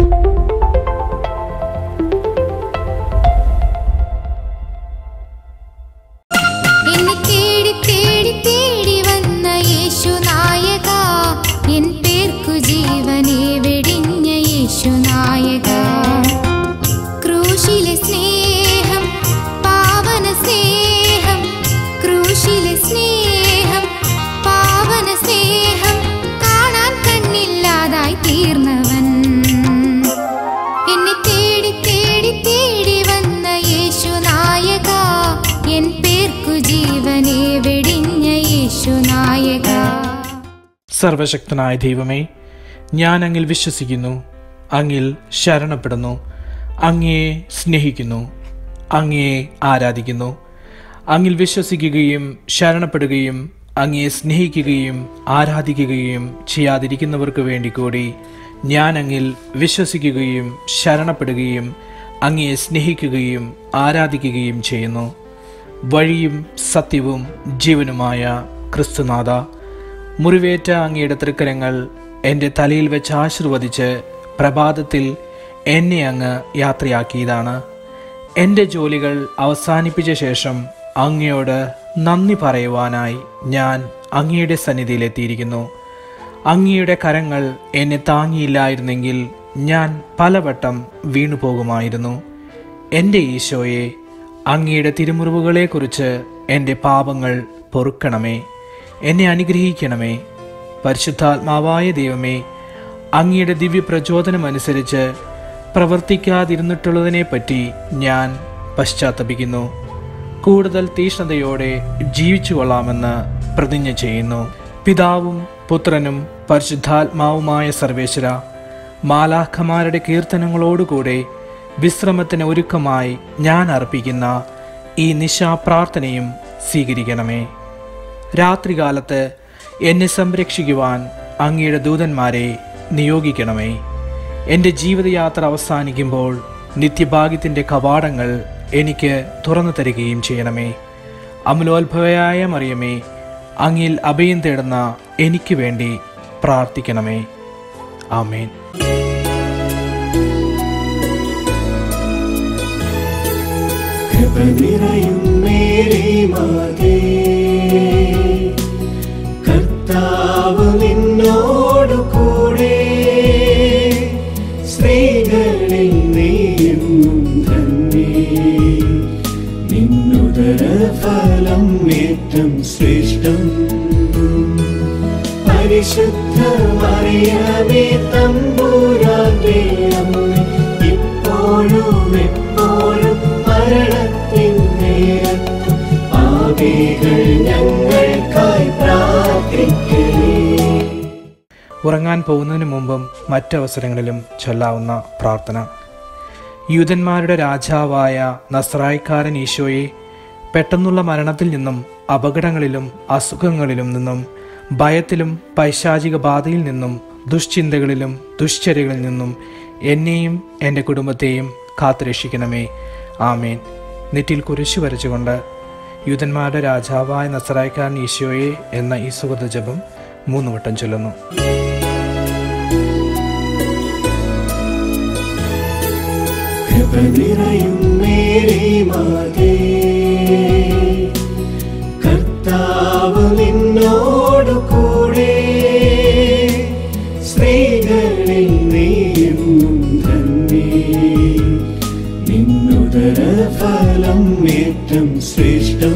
എന്നെ തേടി തേടി തേടി വന്ന യേശു നായക എൻ പേർക്കു ജീവനെ വെടിഞ്ഞ യേശു നായക ക്രൂശിലെ സ്നേഹം പാവന സ്നേഹം ക്രൂശിലെ സ്നേഹം പാവന സ്നേഹം കാണാൻ കണ്ണില്ലാതായി തീർന്നവൻ എന്നെ തേടി തേടി തേടി വന്ന യേശു നായക എൻ പേർക്കു ജീവനെ വെടിഞ്ഞ യേശു നായക സർവശക്തനായ ദൈവമേ ഞാൻ അങ്ങിൽ വിശ്വസിക്കുന്നു അങ്ങിൽ ശരണപ്പെടുന്നു അങ്ങയെ സ്നേഹിക്കുന്നു അങ്ങയെ ആരാധിക്കുന്നു അങ്ങിൽ വിശ്വസിക്കുകയും ശരണപ്പെടുകയും അങ്ങയെ സ്നേഹിക്കുകയും ആരാധിക്കുകയും ചെയ്യാതിരിക്കുന്നവർക്ക് വേണ്ടി കൂടി ഞാൻ അങ്ങിൽ വിശ്വസിക്കുകയും ശരണപ്പെടുകയും അങ്ങയെ സ്നേഹിക്കുകയും ആരാധിക്കുകയും ചെയ്യുന്നു വഴിയും സത്യവും ജീവനുമായ ക്രിസ്തുനാഥ മുറിവേറ്റ അങ്ങയുടെ തൃക്കരങ്ങൾ എൻ്റെ തലയിൽ വെച്ച് ആശീർവദിച്ച് പ്രഭാതത്തിൽ എന്നെ അങ്ങ് യാത്രയാക്കിയതാണ് എൻ്റെ ജോലികൾ അവസാനിപ്പിച്ച ശേഷം അങ്ങയോട് നന്ദി പറയുവാനായി ഞാൻ അങ്ങയുടെ സന്നിധിയിലെത്തിയിരിക്കുന്നു അങ്ങയുടെ കരങ്ങൾ എന്നെ താങ്ങിയില്ലായിരുന്നെങ്കിൽ ഞാൻ പലവട്ടം വീണു പോകുമായിരുന്നു എൻ്റെ ഈശോയെ അങ്ങയുടെ തിരുമുറിവുകളെക്കുറിച്ച് എൻ്റെ പാപങ്ങൾ പൊറുക്കണമേ എന്നെ അനുഗ്രഹിക്കണമേ പരിശുദ്ധാത്മാവായ ദൈവമേ അങ്ങയുടെ ദിവ്യ പ്രചോദനമനുസരിച്ച് പ്രവർത്തിക്കാതിരുന്നിട്ടുള്ളതിനെപ്പറ്റി ഞാൻ പശ്ചാത്തപിക്കുന്നു കൂടുതൽ തീഷ്ണതയോടെ ജീവിച്ചു കൊള്ളാമെന്ന് പ്രതിജ്ഞ ചെയ്യുന്നു പിതാവും പുത്രനും പരിശുദ്ധാത്മാവുമായ സർവേശ്വര മാലാഖമാരുടെ കീർത്തനങ്ങളോടുകൂടെ വിശ്രമത്തിന് ഒരുക്കമായി ഞാൻ അർപ്പിക്കുന്ന ഈ നിശാപ്രാർത്ഥനയും സ്വീകരിക്കണമേ രാത്രികാലത്ത് എന്നെ സംരക്ഷിക്കുവാൻ അങ്ങയുടെ ദൂതന്മാരെ നിയോഗിക്കണമേ എൻ്റെ ജീവിതയാത്ര അവസാനിക്കുമ്പോൾ നിത്യഭാഗ്യത്തിൻ്റെ കവാടങ്ങൾ എനിക്ക് തുറന്നു തരികയും ചെയ്യണമേ അമലോത്ഭവയായ മറിയമേ അങ്ങിൽ അഭയം തേടുന്ന എനിക്ക് വേണ്ടി പ്രാർത്ഥിക്കണമേ ആമേൻ കൃപ നിറയും മേരി മാതേ കർത്താവ് നിന്നോടു കൂടെ സ്ത്രീകളിൽ നീയും തന്നെ നിന്നുദര ഫലം ഏറ്റം ശ്രേഷ്ഠം പരിശുദ്ധ മറിയമേ തമ്പൂരാന്റെ അമ്മ ഇപ്പോഴും എപ്പോഴും മരണത്തിൻ നേരത്തും പാപികൾ ഞങ്ങൾക്കായി പ്രാർത്ഥിക്കണേ ഉറങ്ങാൻ പോകുന്നതിന് മുമ്പും മറ്റവസരങ്ങളിലും ചൊല്ലാവുന്ന പ്രാർത്ഥന യൂതന്മാരുടെ രാജാവായ നസ്രായിക്കാരൻ ഈശോയെ പെട്ടെന്നുള്ള മരണത്തിൽ നിന്നും അപകടങ്ങളിലും അസുഖങ്ങളിലും നിന്നും ഭയത്തിലും പൈശാചിക ബാധയിൽ നിന്നും ദുശ്ചിന്തകളിലും ദുശ്ചര്യകളിൽ നിന്നും എന്നെയും എൻ്റെ കുടുംബത്തെയും കാത്തുരക്ഷിക്കണമേ ആമേൻ നെറ്റിൽ കുരിശു വരച്ചുകൊണ്ട് യൂതന്മാരുടെ രാജാവായ നസറായിക്കാരൻ ഈശോയെ എന്ന ഈ സുഗത ജപം മൂന്ന് വട്ടം ചൊല്ലുന്നു കൃപ നിറയും മേരി മാതേ കർത്താവ് നിന്നോടു കൂടെ സ്ത്രീകളിൽ നീയും തന്നെ നിന്നുദര ഫലം ഏറ്റം ശ്രേഷ്ഠം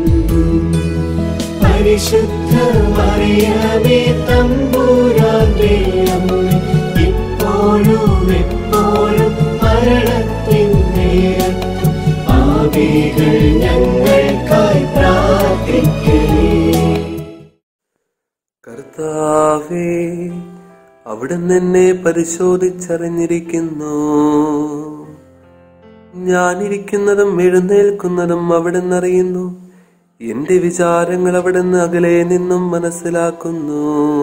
പരിശുദ്ധ മറിയമേ തമ്പൂരാന്റെ അമ്മ ഇപ്പോഴും എപ്പോഴും മരണത്തിൻ നേരത്തും പാപികൾ ഞങ്ങൾക്കായി പ്രാർത്ഥിക്കണേ കർത്താവേ അവിടുന്ന് എന്നെ പരിശോധിച്ചറിഞ്ഞിരിക്കുന്നു ഞാനിരിക്കുന്നതും എഴുന്നേൽക്കുന്നതും അവിടുന്ന് അറിയുന്നു എന്റെ വിചാരങ്ങൾ അവിടുന്ന് അകലെ നിന്നും മനസ്സിലാക്കുന്നു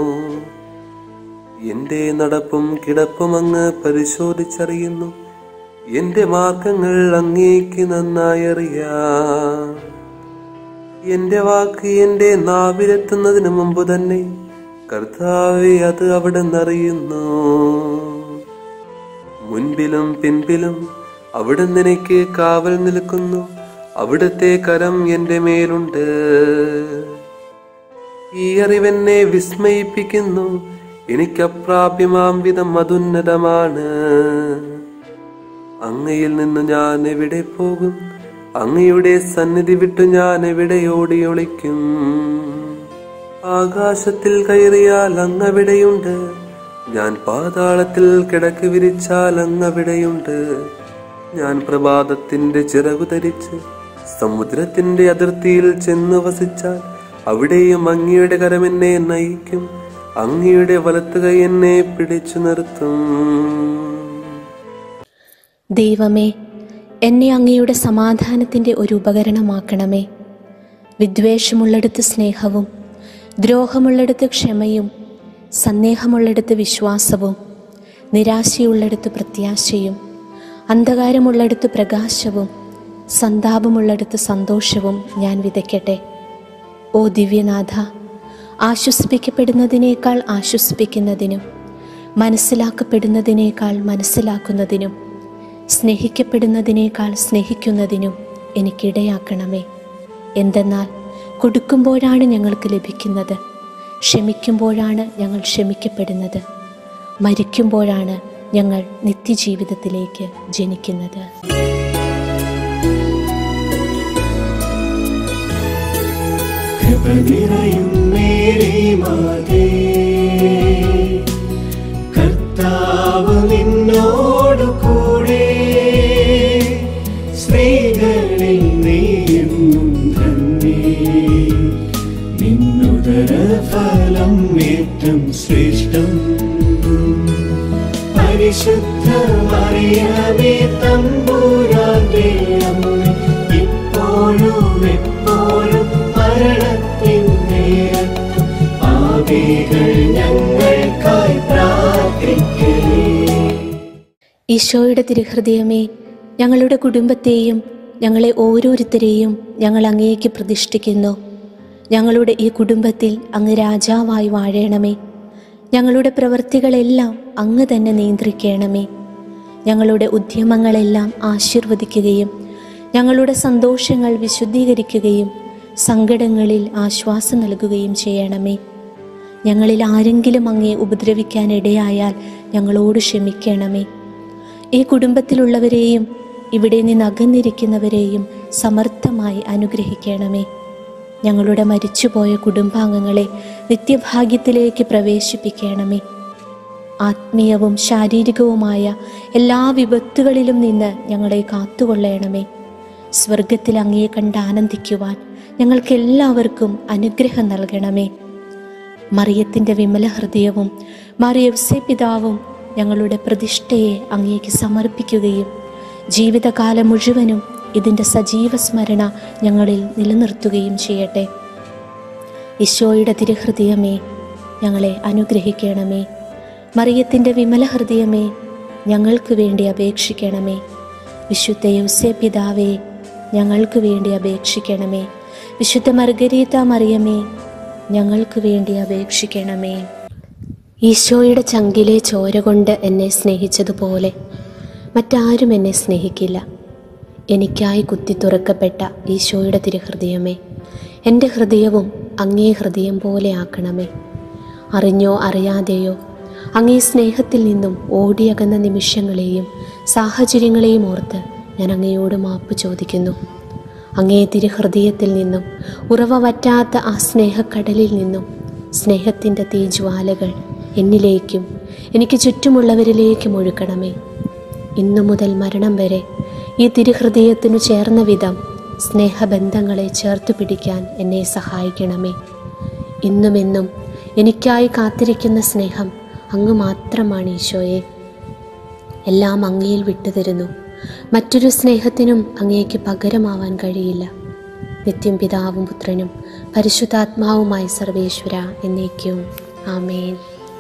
എന്റെ നടപ്പും കിടപ്പും അങ്ങ് പരിശോധിച്ചറിയുന്നു എന്റെ മാർഗങ്ങൾ അങ്ങേക്ക് നന്നായി അറിയാം എന്റെ വാക്ക് എന്റെ നാവിലെത്തുന്നതിന് മുമ്പ് തന്നെ കർത്താവെ അത് അവിടെ അറിയുന്നു മുൻപിലും പിൻപിലും അവിടുന്ന് എനിക്ക് കാവൽ നിൽക്കുന്നു അവിടുത്തെ കരം എന്റെ മേലുണ്ട് ഈ അറിവെന്നെ വിസ്മയിപ്പിക്കുന്നു എനിക്ക് അപ്രാപ്യമാം വിധം അതുന്നതമാണ് അങ്ങയിൽ നിന്ന് ഞാൻ എവിടെ പോകും അങ്ങയുടെ സന്നിധി വിട്ടു ഞാൻ എവിടെ ഓടി ഒളിക്കും ആകാശത്തിൽ കയറിയാൽ അങ്ങവിടെയുണ്ട് ഞാൻ പാതാളത്തിൽ കിടക്ക് വിരിച്ചാൽ അങ്ങവിടെയുണ്ട് ഞാൻ പ്രഭാതത്തിന്റെ ചിറകു ധരിച്ച് സമുദ്രത്തിന്റെ അതിർത്തിയിൽ ചെന്നു വസിച്ചാൽ അവിടെയും അങ്ങയുടെ കരമെന്നെ നയിക്കും അങ്ങയുടെ വലത്തുകൈ എന്നെ പിടിച്ചു നിർത്തും ദൈവമേ എന്നെ അങ്ങയുടെ സമാധാനത്തിൻ്റെ ഒരു ഉപകരണമാക്കണമേ വിദ്വേഷമുള്ളിടത്ത് സ്നേഹവും ദ്രോഹമുള്ളിടത്ത് ക്ഷമയും സന്ദേഹമുള്ളിടത്ത് വിശ്വാസവും നിരാശയുള്ളിടത്ത് പ്രത്യാശയും അന്ധകാരമുള്ളിടത്ത് പ്രകാശവും സന്താപമുള്ളിടത്ത് സന്തോഷവും ഞാൻ വിതയ്ക്കട്ടെ ഓ ദിവ്യനാഥ ആശ്വസിപ്പിക്കപ്പെടുന്നതിനേക്കാൾ ആശ്വസിപ്പിക്കുന്നതിനും മനസ്സിലാക്കപ്പെടുന്നതിനേക്കാൾ മനസ്സിലാക്കുന്നതിനും സ്നേഹിക്കപ്പെടുന്നതിനേക്കാൾ സ്നേഹിക്കുന്നതിനും എനിക്കിടയാക്കണമേ എന്തെന്നാൽ കൊടുക്കുമ്പോഴാണ് ഞങ്ങൾക്ക് ലഭിക്കുന്നത് ക്ഷമിക്കുമ്പോഴാണ് ഞങ്ങൾ ക്ഷമിക്കപ്പെടുന്നത് മരിക്കുമ്പോഴാണ് ഞങ്ങൾ നിത്യജീവിതത്തിലേക്ക് ജനിക്കുന്നത് കൃപ നിറയും മേരി മാതേ കർത്താവ് നിന്നോടു കൂടെ സ്ത്രീകളിൽ നീയെന്നും ധന്യേ നിന്നുദര ഫലം ഏറ്റം ശ്രേഷ്ഠം പരിശുദ്ധ മറിയമേ തമ്പൂരാന്റെ അമ്മ ഇപ്പോഴും എപ്പോഴും മരണത്തിൻ നേരത്തും പാപികൾ ഞങ്ങൾക്കായി പ്രാർത്ഥിക്കേ ഈശോയുടെ തിരുഹൃദയമേ ഞങ്ങളുടെ കുടുംബത്തെയും ഞങ്ങളെ ഓരോരുത്തരെയും ഞങ്ങൾ അങ്ങേക്ക് പ്രതിഷ്ഠിക്കുന്നു ഞങ്ങളുടെ ഈ കുടുംബത്തിൽ അങ്ങ് രാജാവായി വാഴണമേ ഞങ്ങളുടെ പ്രവൃത്തികളെല്ലാം അങ്ങ് തന്നെ നിയന്ത്രിക്കണമേ ഞങ്ങളുടെ ഉദ്യമങ്ങളെല്ലാം ആശീർവദിക്കുകയും ഞങ്ങളുടെ സന്തോഷങ്ങൾ വിശുദ്ധീകരിക്കുകയും സങ്കടങ്ങളിൽ ആശ്വാസം നൽകുകയും ചെയ്യണമേ ഞങ്ങളിൽ ആരെങ്കിലും അങ്ങേ ഉപദ്രവിക്കാനിടയായാൽ ഞങ്ങളോട് ക്ഷമിക്കണമേ ഈ കുടുംബത്തിലുള്ളവരെയും ഇവിടെ നിന്ന് അകന്നിരിക്കുന്നവരെയും സമർത്ഥമായി അനുഗ്രഹിക്കണമേ ഞങ്ങളുടെ മരിച്ചുപോയ കുടുംബാംഗങ്ങളെ നിത്യഭാഗ്യത്തിലേക്ക് പ്രവേശിപ്പിക്കണമേ ആത്മീയവും ശാരീരികവുമായ എല്ലാ വിപത്തുകളിലും നിന്ന് ഞങ്ങളെ കാത്തുകൊള്ളണമേ സ്വർഗത്തിൽ അങ്ങയെ കണ്ട് ആനന്ദിക്കുവാൻ ഞങ്ങൾക്കെല്ലാവർക്കും അനുഗ്രഹം നൽകണമേ മറിയത്തിൻ്റെ വിമല ഹൃദയവും മറിയവ്സെ പിതാവും ഞങ്ങളുടെ പ്രതിഷ്ഠയെ അങ്ങേക്ക് സമർപ്പിക്കുകയും ജീവിതകാലം മുഴുവനും ഇതിൻ്റെ സജീവ സ്മരണ ഞങ്ങളിൽ നിലനിർത്തുകയും ചെയ്യട്ടെ ഈശോയുടെ തിരുഹൃദയമേ ഞങ്ങളെ അനുഗ്രഹിക്കണമേ മറിയത്തിൻ്റെ വിമല ഹൃദയമേ ഞങ്ങൾക്ക് വേണ്ടി അപേക്ഷിക്കണമേ വിശുദ്ധ യൗസേ പിതാവേ ഞങ്ങൾക്ക് വേണ്ടി അപേക്ഷിക്കണമേ വിശുദ്ധ മർഗരീത മറിയമേ ഞങ്ങൾക്ക് വേണ്ടി അപേക്ഷിക്കണമേ ഈശോയുടെ ചങ്കിലെ ചോര കൊണ്ട് എന്നെ സ്നേഹിച്ചതുപോലെ മറ്റാരും എന്നെ സ്നേഹിക്കില്ല എനിക്കായി കുത്തി തുറക്കപ്പെട്ട ഈശോയുടെ തിരുഹൃദയമേ എൻ്റെ ഹൃദയവും അങ്ങേ ഹൃദയം പോലെ ആക്കണമേ അറിഞ്ഞോ അറിയാതെയോ അങ്ങേ സ്നേഹത്തിൽ നിന്നും ഓടിയകന്ന നിമിഷങ്ങളെയും സാഹചര്യങ്ങളെയും ഓർത്ത് ഞാൻ അങ്ങയോട് മാപ്പ് ചോദിക്കുന്നു അങ്ങേ തിരുഹൃദയത്തിൽ നിന്നും ഉറവ വറ്റാത്ത ആ സ്നേഹക്കടലിൽ നിന്നും സ്നേഹത്തിൻ്റെ തീജ്വാലകൾ എന്നിലേക്കും എനിക്ക് ചുറ്റുമുള്ളവരിലേക്കും ഒഴുക്കണമേ ഇന്നു മുതൽ മരണം വരെ ഈ തിരുഹൃദയത്തിനു ചേർന്ന വിധം സ്നേഹബന്ധങ്ങളെ ചേർത്തു പിടിക്കാൻ എന്നെ സഹായിക്കണമേ ഇന്നുമെന്നും എനിക്കായി കാത്തിരിക്കുന്ന സ്നേഹം അങ്ങ് മാത്രമാണ് ഈശോയെ എല്ലാം അങ്ങയിൽ വിട്ടുതരുന്നു മറ്റൊരു സ്നേഹത്തിനും അങ്ങേക്ക് പകരമാവാൻ കഴിയില്ല നിത്യം പിതാവും പുത്രനും പരിശുദ്ധാത്മാവുമായി സർവേശ്വര എന്നേക്കും ആമേൻ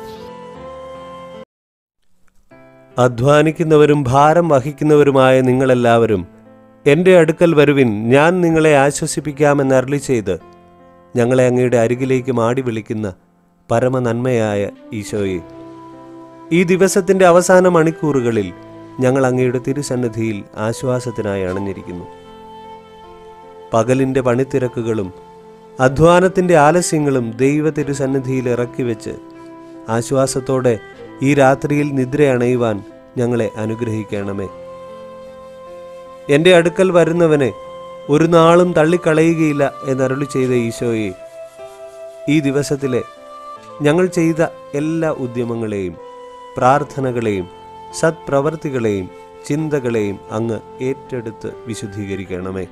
അധ്വാനിക്കുന്നവരും ഭാരം വഹിക്കുന്നവരുമായ നിങ്ങളെല്ലാവരും എൻ്റെ അടുക്കൽ വരുവിൻ ഞാൻ നിങ്ങളെ ആശ്വസിപ്പിക്കാമെന്ന് അരളി ചെയ്ത് ഞങ്ങളെ അങ്ങയുടെ അരികിലേക്ക് മാടി വിളിക്കുന്ന പരമനന്മയായ ഈശോയെ ഈ ദിവസത്തിൻ്റെ അവസാന മണിക്കൂറുകളിൽ ഞങ്ങൾ അങ്ങയുടെ തിരുസന്നിധിയിൽ ആശ്വാസത്തിനായി അണഞ്ഞിരിക്കുന്നു പകലിൻ്റെ പണിത്തിരക്കുകളും അധ്വാനത്തിൻ്റെ ആലസ്യങ്ങളും ദൈവ തിരുസന്നിധിയിൽ ഇറക്കി വെച്ച് ആശ്വാസത്തോടെ ഈ രാത്രിയിൽ നിദ്രയണയുവാൻ ഞങ്ങളെ അനുഗ്രഹിക്കണമേ എൻ്റെ അടുക്കൽ വരുന്നവനെ ഒരു നാളും തള്ളിക്കളയുകയില്ല എന്നരുളി ചെയ്ത ഈശോയെ ഈ ദിവസത്തിലെ ഞങ്ങൾ ചെയ്ത എല്ലാ ഉദ്യമങ്ങളെയും പ്രാർത്ഥനകളെയും സത്പ്രവർത്തികളെയും ചിന്തകളെയും അങ്ങ് ഏറ്റെടുത്ത് വിശുദ്ധീകരിക്കണമേ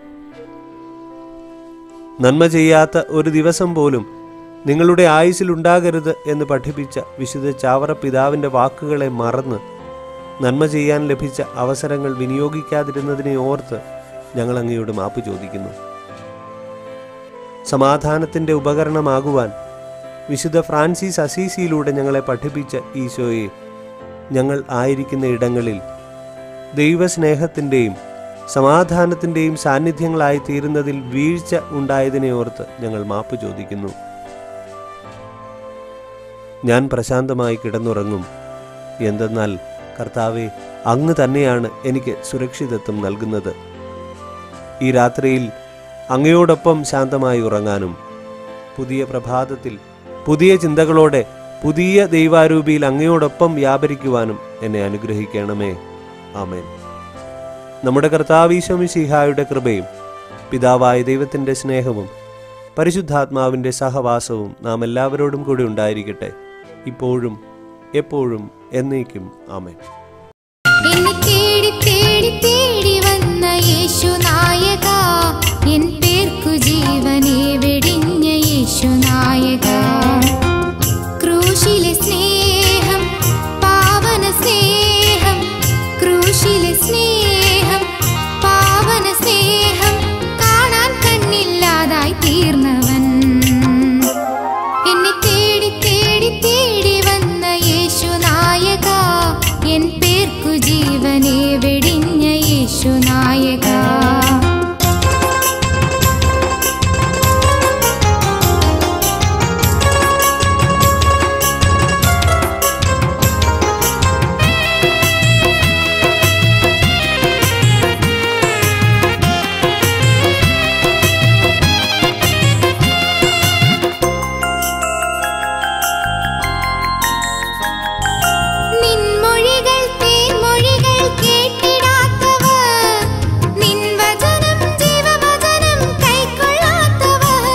നന്മ ചെയ്യാത്ത ഒരു ദിവസം പോലും നിങ്ങളുടെ ആയുസ്സിലുണ്ടാകരുത് എന്ന് പഠിപ്പിച്ച വിശുദ്ധ ചാവറ പിതാവിൻ്റെ വാക്കുകളെ മറന്ന് നന്മ ചെയ്യാൻ ലഭിച്ച അവസരങ്ങൾ വിനിയോഗിക്കാതിരുന്നതിനെ ഓർത്ത് ഞങ്ങൾ അങ്ങയോട് മാപ്പ് ചോദിക്കുന്നു സമാധാനത്തിൻ്റെ ഉപകരണമാകുവാൻ വിശുദ്ധ ഫ്രാൻസിസ് അസീസിയിലൂടെ ഞങ്ങളെ പഠിപ്പിച്ച ഈശോയെ ഞങ്ങൾ ആയിരിക്കുന്ന ഇടങ്ങളിൽ ദൈവസ്നേഹത്തിൻ്റെയും സമാധാനത്തിൻ്റെയും സാന്നിധ്യങ്ങളായി തീരുന്നതിൽ വീഴ്ച ഉണ്ടായതിനെ ഓർത്ത് ഞങ്ങൾ മാപ്പ് ചോദിക്കുന്നു ഞാൻ പ്രശാന്തമായി കിടന്നുറങ്ങും എന്തെന്നാൽ കർത്താവെ അങ്ങ് തന്നെയാണ് എനിക്ക് സുരക്ഷിതത്വം നൽകുന്നത് ഈ രാത്രിയിൽ അങ്ങയോടൊപ്പം ശാന്തമായി ഉറങ്ങാനും പുതിയ പ്രഭാതത്തിൽ പുതിയ ചിന്തകളോടെ പുതിയ ദൈവാരൂപിയിൽ അങ്ങയോടൊപ്പം വ്യാപരിക്കുവാനും എന്നെ അനുഗ്രഹിക്കണമേ ആമേൻ നമ്മുടെ കർത്താവീശമിശിഹായുടെ കൃപയും പിതാവായ ദൈവത്തിൻ്റെ സ്നേഹവും പരിശുദ്ധാത്മാവിൻ്റെ സഹവാസവും നാം എല്ലാവരോടും കൂടി ഉണ്ടായിരിക്കട്ടെ ഇപ്പോഴും എപ്പോഴും എന്നേക്കും ആമേൻ എന്നെ തേടി തേടി തേടി വന്ന യേശു നായക എൻ പേർക്കു ജീവനെ വെടിഞ്ഞ യേശു നായക ക്രൂശിലെ സ്നേഹം പാവന സ്നേഹം ക്രൂശിലെ സ്നേഹം പാവന സ്നേഹം കാണാൻ കണ്ണില്ലാതായി തീർന്നവൻ എന്നെ തേടി തേടി തേടി വന്ന യേശു നായക എൻ പേർക്കു ജീവനെ വെടിഞ്ഞ യേശു നായക നിൻമൊഴികൾ തേൻമൊഴികൾ കേട്ടിടാത്തവർ നിൻ വചനം ജീവവചനം കൈക്കൊള്ളാത്തവർ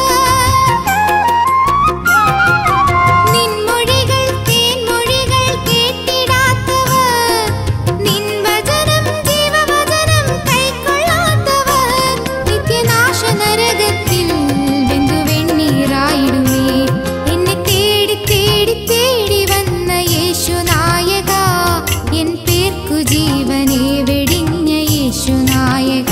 നിൻമൊഴികൾ തേൻമൊഴികൾ കേട്ടിടാത്തവർ നിൻ വചനം ജീവവചനം കൈക്കൊള്ളാത്തവർ നിത്യനാശ നരകത്തിൽ വെന്തു വെണ്ണീറായിടുമേ എന്നെ തേടി തേടി തേടി വന്ന യേശു നായക എൻ പേർക്കു ജീവനെ വെടിഞ്ഞ യേശു നായക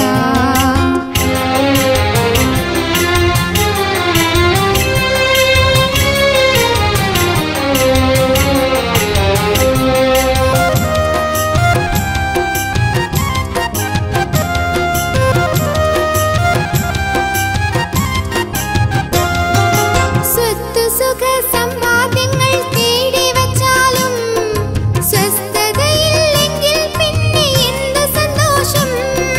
സ്വത്ത് സുഖ സമ്പാദ്യങ്ങൾ തേടി വച്ചാലും സ്വസ്ഥതയില്ലെങ്കിൽ പിന്നെ എന്ത് സന്തോഷം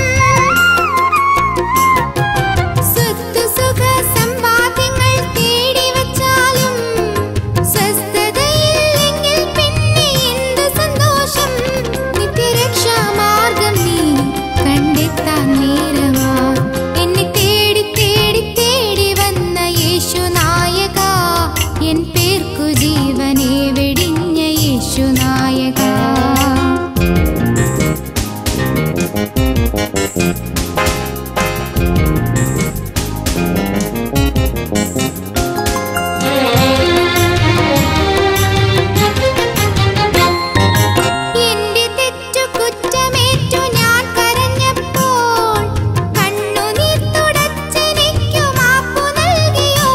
സ്വത്ത് സുഖ സമ്പാദ്യങ്ങൾ തേടി വച്ചാലും സ്വസ്ഥതയില്ലെങ്കിൽ പിന്നെ എന്ത് സന്തോഷം നിത്യരക്ഷാമാർഗം നീ കണ്ടെത്താൻ നേരമാ എന്നെ തേടി തേടി തേടി വന്ന യേശു നായക എൻ പേർക്കു ജീവനെ വെടിഞ്ഞ യേശു നായക എന്റെ തെറ്റു കുറ്റമേറ്റു ഞാൻ കരഞ്ഞപ്പോൾ കണ്ണുനീർ തുടച്ചെനിക്കു മാപ്പു നൽകിയോ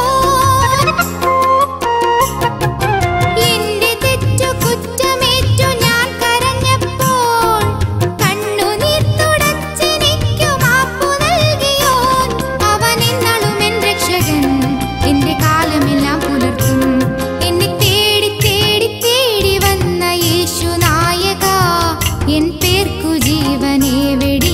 എന്റെ തെറ്റു കുറ്റമേറ്റു ഞാൻ കരഞ്ഞപ്പോൾ കണ്ണുനീർ തുടച്ചെനിക്കു മാപ്പു നൽകിയോ അവൻ എന്നാളും എൻ രക്ഷകൻ എന്റെ കാലമെല്ലാം പുലർത്തും എന്നെ തേടി തേടി തേടി വന്ന യേശു നായക എൻ പേർക്കു ജീവനെ വെടി